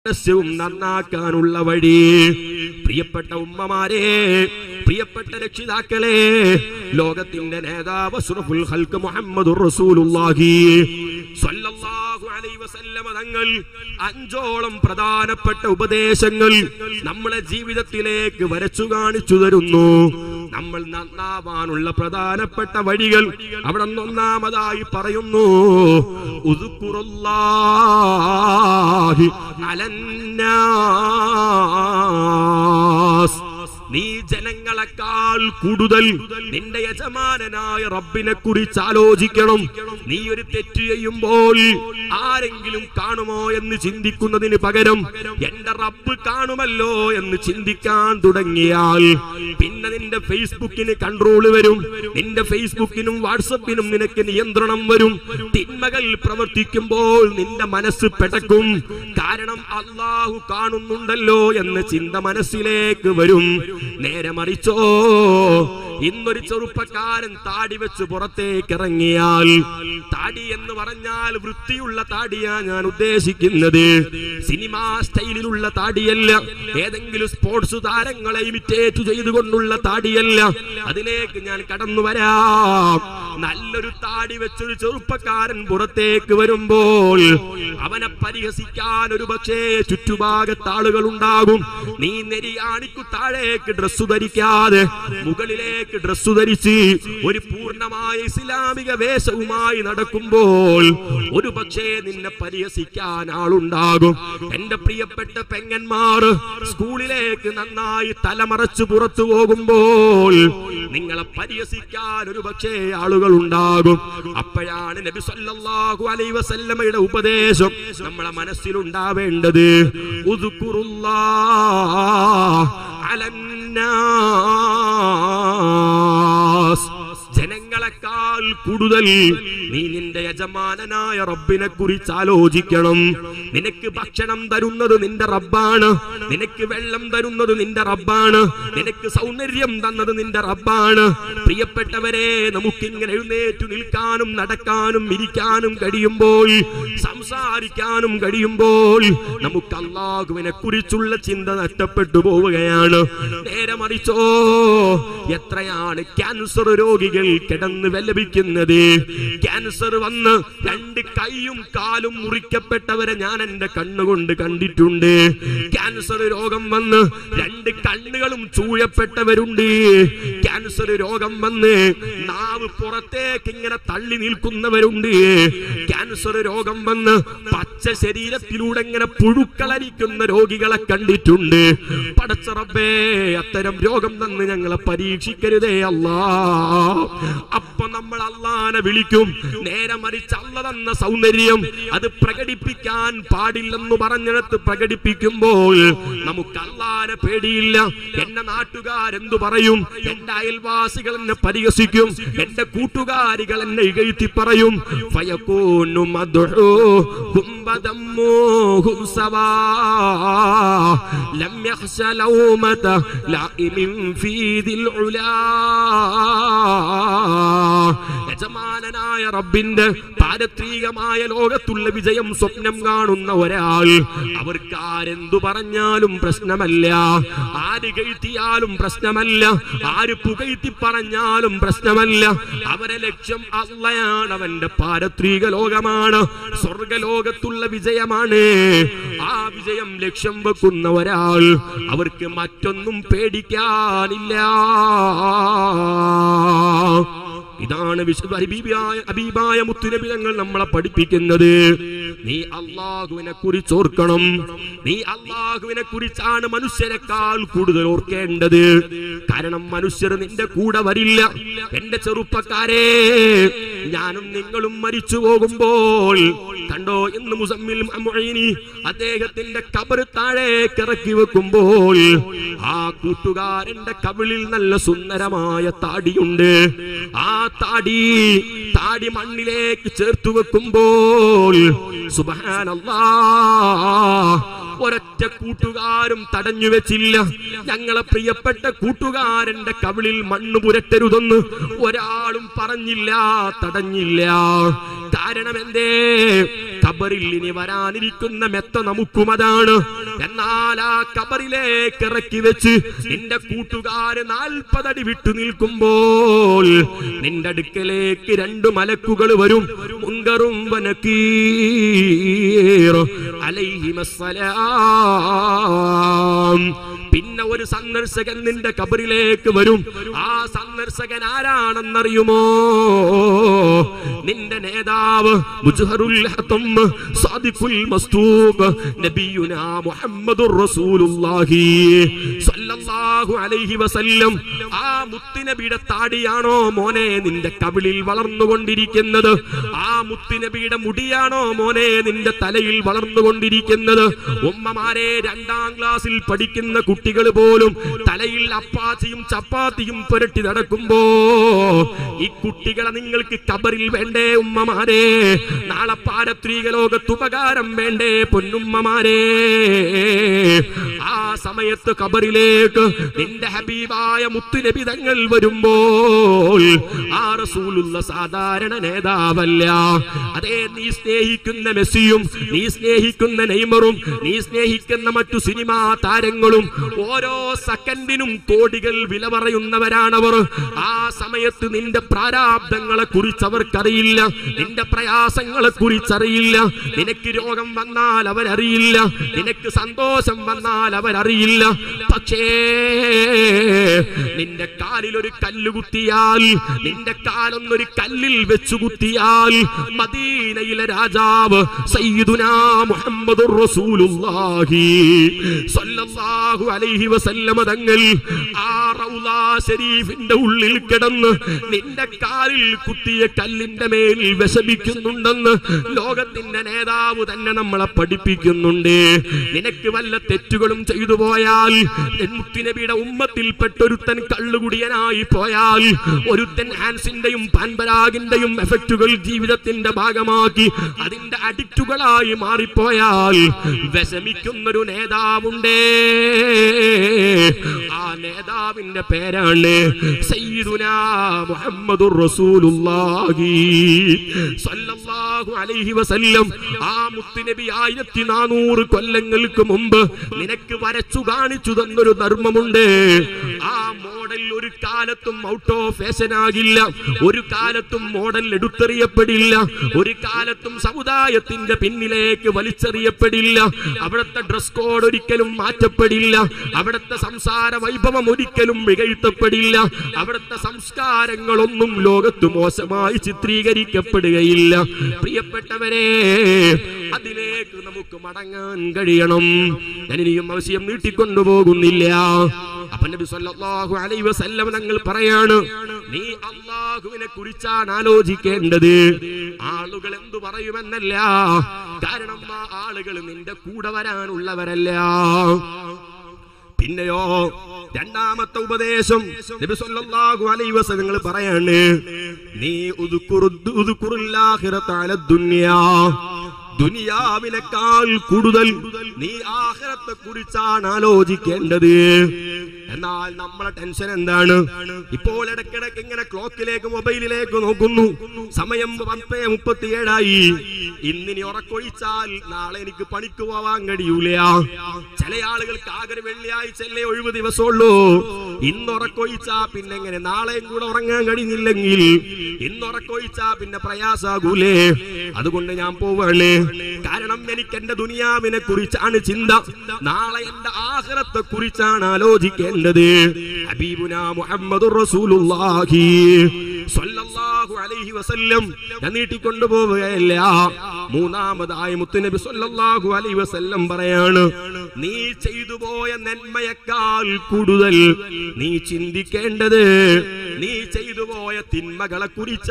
രഹസ്യവും നന്നാക്കാനുള്ള വഴി പ്രിയപ്പെട്ട ഉമ്മമാരെ പ്രിയപ്പെട്ട രക്ഷിതാക്കളെ ലോകത്തിന്റെ നേതാവ് അഷ്റഫുൽ ഖൽക്ക് മുഹമ്മദുർ റസൂലുള്ളാഹി സ്വല്ലല്ലാഹു അലൈഹി വസല്ലമ തങ്ങൾ അഞ്ചോളം പ്രധാനപ്പെട്ട ഉപദേശങ്ങൾ നമ്മളെ ജീവിതത്തിലേക്ക് വരച്ചു കാണിച്ചു തരുന്നു നമ്മൾ നന്നാവാനുള്ള പ്രധാനപ്പെട്ട വഴികൾ അവിടെ ഒന്നാമതായി പറയുന്നു ഉദുക്കുറുല്ലാഹി അലന്നാസ് നീ ജനങ്ങളെക്കാൾ കൂടുതൽ നിന്റെ യജമാനനായ റബ്ബിനെ കുറിച്ച് ആലോചിക്കണം നീ ഒരു തെറ്റ് ചെയ്യുമ്പോൾ ആരെങ്കിലും കാണുമോ എന്ന് ചിന്തിക്കുന്നതിന് പകരം എന്റെ റബ്ബ് കാണുമല്ലോ എന്ന് ചിന്തിക്കാൻ തുടങ്ങിയാൽ പിന്നെ നിന്റെ ഫേസ്ബുക്കിന് കൺട്രോൾ വരും നിന്റെ ഫേസ്ബുക്കിനും വാട്സപ്പിനും നിനക്ക് നിയന്ത്രണം വരും തിന്മകൾ പ്രവർത്തിക്കുമ്പോൾ നിന്റെ മനസ്സ് പെടക്കും കാരണം അള്ളാഹു കാണുന്നുണ്ടല്ലോ എന്ന ചിന്ത മനസ്സിലേക്ക് വരും നേരെ മറിച്ചോ ഇന്നൊരു ചെറുപ്പക്കാരൻ താടി വെച്ച് പുറത്തേക്ക് ഇറങ്ങിയാൽ താടി എന്ന് പറഞ്ഞാൽ വൃത്തിയുള്ള താടിയാ ഞാൻ ഉദ്ദേശിക്കുന്നത് സിനിമാ സ്റ്റൈലിലുള്ള താടിയല്ല ഏതെങ്കിലും സ്പോർട്സ് താരങ്ങളെ ഇമിറ്റേറ്റ് ചെയ്തുകൊണ്ടുള്ള താടിയല്ല അതിലേക്ക് ഞാൻ കടന്നു വരാം നല്ലൊരു താടി വെച്ചൊരു ചെറുപ്പക്കാരൻ പുറത്തേക്ക് വരുമ്പോൾ അവനെ പരിഹസിക്കാൻ ഒരു പക്ഷേ ചുറ്റുഭാഗത്ത് ആളുകൾ ഉണ്ടാകും നീ നെരിയാണിക്കു താഴേക്ക് ഡ്രസ്സ് ധരിക്കാതെ മുകളിലേക്ക് ഡ്രസ്സ് ധരിച്ച് ഒരു പൂർണ്ണമായ ഇസ്ലാമിക വേഷവുമായി നടക്കുമ്പോൾ ഒരു പക്ഷേ നിന്നെ പരിഹസിക്കാൻ ആളുണ്ടാകും എന്റെ പ്രിയപ്പെട്ട പെങ്ങന്മാർ സ്കൂളിലേക്ക് നന്നായി തലമറച്ചു പുറത്തു പോകുമ്പോൾ നിങ്ങളെ പരിഹസിക്കാൻ ഒരു പക്ഷേ ആളുകൾ ഉണ്ടാകും അപ്പോഴാണ് നബി സല്ലല്ലാഹു അലൈഹി വസല്ലമയുടെ ഉപദേശം നമ്മളെ മനസ്സിലുണ്ടാവേണ്ടത് ഉദ്കുറുല്ലാഹ് അലന്നാസ് ജനങ്ങളെക്കാൾ കൂടുതൽ നീ നിന്റെ യജമാനനായ റബ്ബിനെ കുറിച്ച് ആലോചിക്കണം നിനക്ക് ഭക്ഷണം തരുന്നത് നിന്റെ റബ്ബാണ് നിനക്ക് വെള്ളം തരുന്നത് നിന്റെ റബ്ബാണ് നിനക്ക് സൗന്ദര്യം തന്നത് നിന്റെ റബ്ബാണ് പ്രിയപ്പെട്ടവരെ നമുക്കിങ്ങനെ എഴുന്നേറ്റു നിൽക്കാനും നടക്കാനും ഇരിക്കാനും കഴിയുമ്പോൾ സംസാരിക്കാനും കഴിയുമ്പോൾ നമുക്ക് അള്ളാഹുവിനെ കുറിച്ചുള്ള ചിന്ത നഷ്ടപ്പെട്ടു പോവുകയാണ് നേരെ മറിച്ചോ എത്രയാണ് ക്യാൻസർ രോഗികൾ കിടന്ന് വിലപിക്കുന്നത് ക്യാൻസർ വന്ന് രണ്ട് കൈയും കാലും മുറിക്കപ്പെട്ടവരെ ഞാൻ എന്റെ കണ്ണുകൊണ്ട് കണ്ടിട്ടുണ്ട് ക്യാൻസർ രോഗം വന്ന് രണ്ട് കണ്ണുകളും ചൂഴപ്പെട്ടവരുണ്ട് ക്യാൻസർ രോഗം വന്ന് നാവ് പുറത്തേക്ക് ഇങ്ങനെ തള്ളി നിൽക്കുന്നവരുണ്ട് ക്യാൻസർ രോഗം വന്ന് പച്ച ശരീരത്തിലൂടെ ഇങ്ങനെ പുഴുക്കളരിക്കുന്ന രോഗികളെ കണ്ടിട്ടുണ്ട് പടച്ചറബേ അത്തരം രോഗം തന്ന് ഞങ്ങളെ പരീക്ഷിക്കരുതേ അല്ലാ അപ്പൊ നമ്മൾ അള്ളാനെ വിളിക്കും നേരെ മറിച്ച് അല്ല തന്ന സൗന്ദര്യം അത് പ്രകടിപ്പിക്കാൻ പാടില്ലെന്ന് പറഞ്ഞിടത്ത് പ്രകടിപ്പിക്കുമ്പോൾ നമുക്ക് അള്ളാനെ പേടിയില്ല എന്റെ നാട്ടുകാരെന്തു പറയും എന്റെ അയൽവാസികൾ എന്നെ പരിഹസിക്കും എന്റെ കൂട്ടുകാരികൾ എന്നെ ഇകഴ്ത്തി പറയും ഫയക്കൂനു മദ്ഹൂഹും വദമ്മൂഹും സവാ ലം യഖ്ശ ലൗമത ലായിമിൻ ഫീ ദിൽ ഉലാ യജമാനനായ റബ്ബിന്റെ പാരത്രികമായ ലോകത്തുള്ള വിജയം സ്വപ്നം കാണുന്ന ഒരാൾ അവർക്ക് ആരെന്തു പറഞ്ഞാലും പ്രശ്നമല്ല ആര് കഴുത്തിയാലും പ്രശ്നമല്ല ആര് പുകഴ്ത്തി പറഞ്ഞാലും പ്രശ്നമല്ല അവരെ ലക്ഷ്യം അള്ളയാണ് അവന്റെ പാരത്രിക ലോകമാണ് സ്വർഗലോകത്തുള്ള വിജയമാണ് ആ വിജയം ലക്ഷ്യം വെക്കുന്ന ഒരാൾ അവർക്ക് മറ്റൊന്നും പേടിക്കാനില്ല ഇതാണ് വിശുദ്ധ ഹബീബിയായ ഹബീബായ മുത്തുനബി തങ്ങൾ നമ്മളെ പഠിപ്പിക്കുന്നത് നീ അള്ളാഹുവിനെ കുറിച്ച് ഓർക്കണം നീ അള്ളാഹുവിനെ കുറിച്ചാണ് മനുഷ്യരെക്കാൾ കൂടുതൽ ഓർക്കേണ്ടത് കാരണം മനുഷ്യർ നിന്റെ കൂടെ വരില്ല എന്റെ ചെറുപ്പക്കാരെ ഞാനും നിങ്ങളും മരിച്ചു പോകുമ്പോൾ കണ്ടോ ഇന്ന് മുസമ്മിൽ മൊയ്നി അദ്ദേഹത്തിന്റെ കബർ താഴേക്ക് ഇറക്കി വെക്കുമ്പോൾ ആ കൂട്ടുകാരന്റെ കവിളിൽ നല്ല സുന്ദരമായ താടിയുണ്ട് ആ താടി താടി മണ്ണിലേക്ക് ചേർത്തു വെക്കുമ്പോൾ സുബഹാനല്ലാ ഒരൊറ്റ കൂട്ടുകാരും തടഞ്ഞു വെച്ചില്ല ഞങ്ങളെ പ്രിയപ്പെട്ട കൂട്ടുകാരന്റെ കവിളിൽ മണ്ണ് പുരട്ടരുതെന്ന് ഒരാളും പറഞ്ഞില്ല തടഞ്ഞു തടഞ്ഞില്ല കാരണം എന്തേ കബറിൽ ഇനി വരാനിരിക്കുന്ന മെത്ത നമുക്കും അതാണ് എന്നാൽ ആ കബറിലേക്ക് ഇറക്കി വെച്ച് നിന്റെ കൂട്ടുകാര് നാൽപ്പതടി വിട്ടു നിൽക്കുമ്പോൾ നിന്റെ അടുക്കലേക്ക് രണ്ടു മലക്കുകൾ വരും മുങ്കറും വനക്കീർ അലൈഹിമസ്സലാം പിന്നെ ഒരു സന്ദർശകൻ നിന്റെ കബറിലേക്ക് വരും ആ സന്ദർശകൻ ആരാണെന്നറിയുമോ നിന്റെ നേതാവ് മുജ്ഹറുൽ ഹതം സാദിഖുൽ മസ്തൂഖ് നബിയുനാ മുഹമ്മദുർ റസൂലുള്ളാഹി സ്വല്ലല്ലാഹു അലൈഹി വസല്ലം ആ മുത്തുനബിയുടെ താടിയാണോ മോനെ നിന്റെ കവിളിൽ വളർന്നുകൊണ്ടിരിക്കുന്നത് ആ മുത്തുനബിയുടെ മുടിയാണോ മോനെ നിന്റെ തലയിൽ വളർന്നുകൊണ്ടിരിക്കുന്നത് ഉമ്മമാരെ രണ്ടാം ക്ലാസ്സിൽ പഠിക്കുന്ന കുട്ടികൾ പോലും തലയിൽ അപ്പാച്ചിയും ചപ്പാത്തിയും പുരട്ടി നടക്കുമ്പോ ഈ കുട്ടികളെ നിങ്ങൾക്ക് കബറിൽ വേണ്ടേ ഉമ്മമാരെ നാളെ പാരത്രീക ലോകത്ത് ഉപകാരം വേണ്ടേ പൊന്നുമ്മമാരെ ആ സമയത്ത് കബറിലേക്ക് നിന്റെ ഹബീബായ മുത്തുനബി തങ്ങൾ വരുമ്പോൾ ആ റസൂലുള്ള സാധാരണ നേതാവല്ല അതേ നീ സ്നേഹിക്കുന്ന മെസ്സിയും നീ സ്നേഹിക്കുന്ന നെയ്മറും നീ സ്നേഹിക്കുന്ന മറ്റു സിനിമാ താരങ്ങളും ഓരോ സെക്കൻഡിനും കോടികൾ വില പറയുന്നവരാണവർ ആ സമയത്ത് നിന്റെ പ്രാരാബ്ദങ്ങളെ കുറിച്ച് അവർക്കറിയില്ല നിന്റെ പ്രയാസങ്ങളെ കുറിച്ചറിയില്ല നിനക്ക് രോഗം വന്നാൽ അവരറിയില്ല നിനക്ക് സന്തോഷം വന്നാൽ അവരറിയില്ല പക്ഷേ നിന്റെ കാലിൽ ഒരു കല്ല് കുത്തിയാൽ നിന്റെ കാലൊന്നൊരു കല്ലിൽ വെച്ചു കുത്തിയാൽ മദീനയിലെ രാജാവ് സയ്യിദുനാ മുഹമ്മദുർ റസൂലുള്ളാഹി സ്വല്ലല്ലാഹു അലൈഹി വസല്ലമ തങ്ങൾ ആ റൗളാ ശരീഫിന്റെ ഉള്ളിൽ കിടന്ന് നിന്റെ കാലിൽ കുത്തിയ കല്ലിന്റെ മേൽ വിഷമിക്കുന്നുണ്ടെന്ന് ലോകത്തിന്റെ നേതാവ് തന്നെ നമ്മളെ പഠിപ്പിക്കുന്നുണ്ട് നിനക്ക് വല്ല തെറ്റുകളും ചെയ്തു പോയാൽ മുത്തുനബിയുടെ ഉമ്മത്തിൽപ്പെട്ടൊരുത്തൻ കള്ളുകുടിയനായി പോയാൽ ഒരുത്തൻ ഹാൻസിന്റെയും പാൻപരാഗിന്റെയും എഫക്റ്റുകൾ ജീവിതത്തിന്റെ ഭാഗമാക്കി അതിന്റെ അഡിക്റ്റുകളായി മാറിപ്പോയാൽ വിഷമിക്കുന്നൊരു നേതാവുണ്ടേ ആ നേതാവിന്റെ പേരാണ് സയ്യിദുനാ മുഹമ്മദുർ റസൂലുള്ളാഹി സ്വല്ലല്ലാഹു അലൈഹി വസല്ലം ആ മുത്തുനബി ആയിരത്തി നാനൂറ് കൊല്ലങ്ങൾക്ക് മുമ്പ് നിനക്ക് വരച്ചു കാണിച്ചു തന്നൊരു ധർമ്മമുണ്ട് ആ മോഡൽ ഒരു കാലത്തും ഔട്ട് ഓഫ് ഫാഷൻ ആകില്ല ഒരു കാലത്തും മോഡൽ എടുത്തെറിയപ്പെടില്ല ഒരു കാലത്തും സമുദായത്തിന്റെ പിന്നിലേക്ക് വലിച്ചെറിയപ്പെടില്ല അവിടുത്തെ ഡ്രസ് കോഡ് ഒരിക്കലും മാറ്റപ്പെടില്ല അവിടുത്തെ സംസാര വൈഭവം ഒരിക്കലും മികഴ്ത്തപ്പെടില്ല അവിടുത്തെ സംസ്കാരങ്ങളൊന്നും ലോകത്ത് മോശമായി ചിത്രീകരിക്കപ്പെടുകയില്ല പ്രിയപ്പെട്ടവരെ അതിലേക്ക് നമുക്ക് മടങ്ങാൻ കഴിയണം ഞാൻ ഇനിയും ആവശ്യം നീട്ടിക്കൊണ്ടുപോകുന്നില്ല അപ്പൊ നബി സല്ലല്ലാഹു അലൈഹി വസല്ലം തങ്ങൾ പറയാണ് നീ അള്ളാഹുവിനെ കുറിച്ചാണ് ആലോചിക്കേണ്ടത് ആളുകൾ എന്തു പറയുമെന്നല്ല കാരണം ആ ആളുകൾ നിന്റെ കൂടെ വരാനുള്ളവരല്ല പിന്നെയോ രണ്ടാമത്തെ ഉപദേശം നബി സല്ലല്ലാഹു അലൈഹി വസല്ലം പറയാണ് നീ ഉദ്കുറു ഉദ്കുറുല്ലാഹിറത അല ദുനിയാ ദുനിയാവിനേക്കാൾ കൂടുതൽ നീ ആഖിറത്തെ കുറിച്ചാണ് ആലോചിക്കേണ്ടത് എന്നാൽ നമ്മളെ ടെൻഷൻ എന്താണ് ഇപ്പോൾ ഇടയ്ക്കിടയ്ക്ക് ഇങ്ങനെ ക്ലോക്കിലേക്ക് മൊബൈലിലേക്ക് നോക്കുന്നു സമയം പത്ത് മുപ്പത്തിയേഴായി ഇന്നിനി ഉറക്കൊഴിച്ചാൽ നാളെ എനിക്ക് പണിക്ക് പോവാൻ കഴിയൂല ചില ആളുകൾക്ക് ആകെ ഒരു വെള്ളിയാഴ്ചയല്ലേ ഒഴിവ് ദിവസമുള്ളൂ ഇന്ന് ഉറക്കൊഴിച്ചാ പിന്നെ എങ്ങനെ നാളെയും കൂടെ ഉറങ്ങാൻ കഴിയുന്നില്ലെങ്കിൽ ഇന്ന് ഉറക്കൊഴിച്ചാ പിന്നെ പ്രയാസാകൂലേ അതുകൊണ്ട് ഞാൻ പോവാണ് കാരണം എനിക്ക് എന്റെ ദുനിയാവിനെ കുറിച്ചാണ് ചിന്ത നാളെ എന്റെ ആഹ്റത്തെ കുറിച്ചാണ് ആലോചിക്കേണ്ടത് ഹബീബുന മുഹമ്മദുർ റസൂലുള്ളാഹി സ്വല്ലല്ലാഹു അലൈഹി വസല്ലം ഞാൻ നീട്ടിക്കൊണ്ടു പോവുകയല്ല മൂന്നാമതായി മുത്തുനബി സ്വല്ലല്ലാഹു അലൈഹി വസല്ലം പറയാണ് നീ ചെയ്തു പോയ നന്മയേക്കാൾ കൂടുതൽ നീ ചിന്തിക്കേണ്ടത് നീ ചെയ്തു പോയ തിന്മകളെ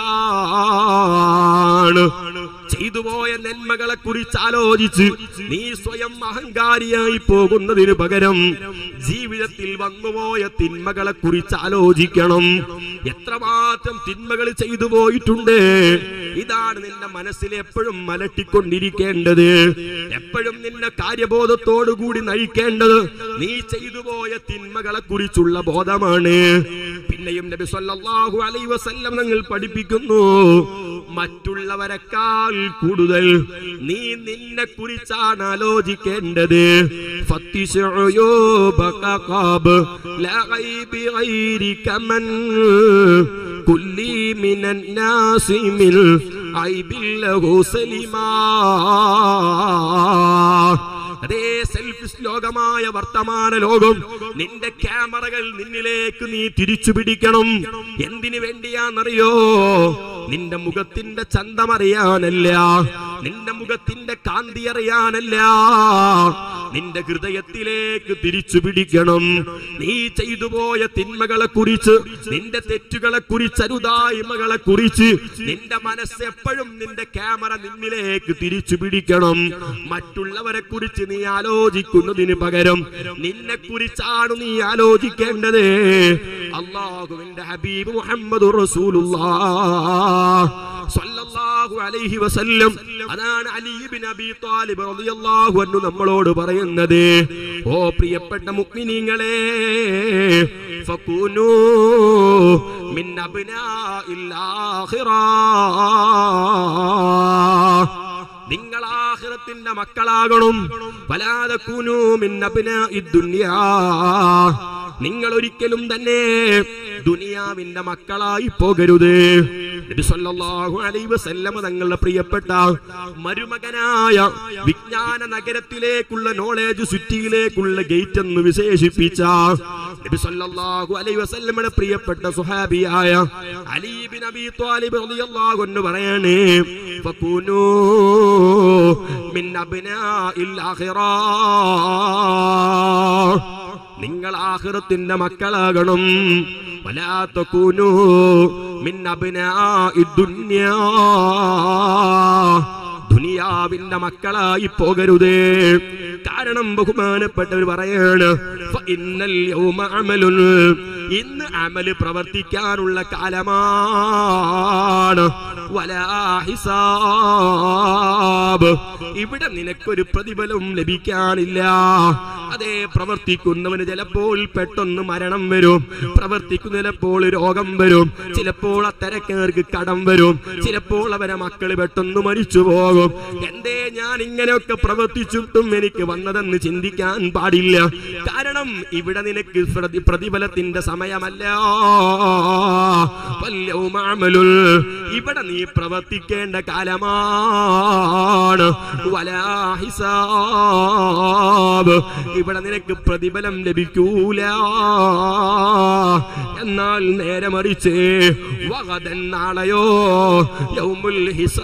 കുറിച്ചാണ് ചെയ്തു പോയ നന്മകളെ കുറിച്ച് ആലോചിച്ച് നീ സ്വയം അഹങ്കാരിയായി പോകുന്നതിന് പകരം ജീവിതത്തിൽ വന്നുപോയ തിന്മകളെ കുറിച്ച് ആലോചിക്കണം എത്രമാത്രം തിന്മകൾ ചെയ്തു പോയിട്ടുണ്ട് ഇതാണ് നിന്റെ മനസ്സിൽ എപ്പോഴും മലട്ടിക്കൊണ്ടിരിക്കേണ്ടത് എപ്പോഴും നിന്റെ കാര്യബോധത്തോടു കൂടി നയിക്കേണ്ടത് നീ ചെയ്തു പോയ തിന്മകളെ കുറിച്ചുള്ള ബോധമാണ് പിന്നെയും നബി സല്ലല്ലാഹു അലൈഹി വസല്ലം നിങ്ങൾ പഠിപ്പിക്കുന്നു മറ്റുള്ളവരെക്കാൾ കൂടുതൽ നീ നിന്നെ കുറിച്ചാണ് ആലോചിക്കേണ്ടത് ഫത്തിശ് عيوبك قاب لا غيب غيرك من كل من الناس من عيب له سلما അതേ സെൽഫിസ് ലോകമായ വർത്തമാന ലോകം നിന്റെ ക്യാമറകൾ നിന്നിലേക്ക് നീ തിരിച്ചു പിടിക്കണം എന്തിനു വേണ്ടിയാന്നറിയോ നിന്റെ മുഖത്തിന്റെ ചന്തം അറിയാനല്ല നിന്റെ മുഖത്തിന്റെ കാന്തി അറിയാനല്ല നിന്റെ ഹൃദയത്തിലേക്ക് തിരിച്ചു പിടിക്കണം നീ ചെയ്തു പോയ തിന്മകളെ കുറിച്ച് നിന്റെ തെറ്റുകളെ കുറിച്ച് അരുതായ്മകളെ കുറിച്ച് നിന്റെ മനസ്സ് എപ്പോഴും നിന്റെ ക്യാമറ നിന്നിലേക്ക് തിരിച്ചു പിടിക്കണം മറ്റുള്ളവരെ കുറിച്ച് നീ ആലോചിക്കുന്നതിന് പകരം നിന്നെ കുറിച്ചാണ് നീ ആലോചിക്കേണ്ടത് അള്ളാഹുവിന്റെ ഹബീബ് മുഹമ്മദ് സ്വല്ലല്ലാഹു അലൈഹി വസല്ലം അതാണ് അലി ഇബ്നു അബീ ത്വാലിബ് റളിയല്ലാഹു അൻഹു നമ്മളോട് പറയുന്നത് ഓ പ്രിയപ്പെട്ട മുഅ്മിനീങ്ങളെ ഫകൂനൂ മിൻ അബ്നാഇൽ ആഖിറ നിങ്ങൾ ആഖിറത്തിന്റെ മക്കളാകണം വലാതെ കൂനൂ മിൻ അബ്നാഇ ദുനിയാ നിങ്ങൾ ഒരിക്കലും തന്നെ ദുനിയാവിന്റെ മക്കളായി പോകരുത് നബി സല്ലല്ലാഹു അലൈഹി വസല്ലമ തങ്ങളുടെ പ്രിയപ്പെട്ട മരുമകനായ വിജ്ഞാന നഗരത്തിലേക്കുള്ള നോളേജ് സിറ്റിയിലേക്കുള്ള ഗേറ്റ് എന്ന് വിശേഷിപ്പിച്ച നബി സല്ലല്ലാഹു അലൈഹി വസല്ലമയുടെ പ്രിയപ്പെട്ട സുഹാബിയായ അലി ബിൻ അബി ത്വാലിബ് റളിയല്ലാഹു അൻഹു പറയാണ് ഫകൂനൂ മിൻ അബ്നാഇൽ ആഖിറ നിങ്ങൾ ആഖിറത്തിന്റെ മക്കളാകണം വലാത്ത കൂനു മിൻ അബ്നാഇ ദുനിയാ ദുനിയാവിന്റെ മക്കളായി പോകരുത് കാരണം ബഹുമാനപ്പെട്ടവർ പറയാണ് ഫ ഇന്നൽ യൗമ അമലുൻ ഇന്ന് അമല് പ്രവർത്തിക്കാനുള്ള കാലമാണ് വലാ ഹിസാബ് ഇവിടെ നിനക്കൊരു പ്രതിഫലം ലഭിക്കാനില്ല അതേ പ്രവർത്തിക്കുന്നവന് ചിലപ്പോൾ പെട്ടെന്ന് മരണം വരും പ്രവർത്തിക്കുന്ന ചിലപ്പോൾ രോഗം വരും ചിലപ്പോൾ അത്തരക്കാർക്ക് കടം വരും ചിലപ്പോൾ അവരെ മക്കൾ പെട്ടെന്ന് മരിച്ചു പോകും എന്തേ ഞാൻ ഇങ്ങനെയൊക്കെ പ്രവർത്തിച്ചിട്ടും എനിക്ക് വന്നതെന്ന് ചിന്തിക്കാൻ പാടില്ല കാരണം ഇവിടെ നിനക്ക് പ്രതി- പ്രതിഫലത്തിന്റെ സമയമല്ല വല്യവുമാമലുൽ. ഇവിടെ നീ പ്രവർത്തിക്കേണ്ട കാലമാണ് വലാ ഹിസാബ് ഇവിടെ നിനക്ക് പ്രതിഫലം ലഭിക്കൂല എന്നാൽ നേരെ മറിച്ച് വകതൻ നാളെയോ യൗമുൽ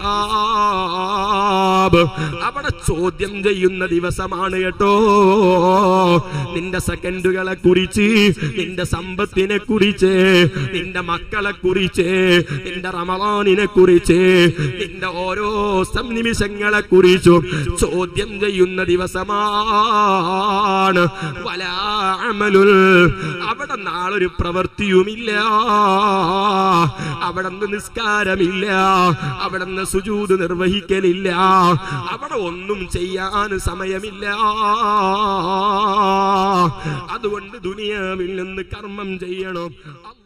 ഹിസാബ് അവിടെ ചോദ്യം ചെയ്യുന്ന ദിവസമാണ് കേട്ടോ നിന്റെ സെക്കൻഡുകളെ കുറിച്ച് നിന്റെ സമ്പത്തിനെ കുറിച്ച് നിന്റെ മക്കളെ കുറിച്ച് നിന്റെ റമവാനിനെ കുറിച്ച് നിന്റെ ഓരോ സം നിമിഷങ്ങളെ കുറിച്ചും ചോദ്യം ചെയ്യുന്ന ദിവസമാണ് വലാ അമലുൽ അവിടെ നാളൊരു പ്രവൃത്തിയുമില്ല അവിടെ നിന്ന് നിസ്കാരമില്ല അവിടെ നിന്ന് സുജൂത് നിർവഹിക്കലില്ല അവിടെ ഒന്നും ചെയ്യാൻ സമയമില്ല അതുകൊണ്ട് ദുനിയാവിൽ നിന്ന് കർമ്മം ചെയ്യണം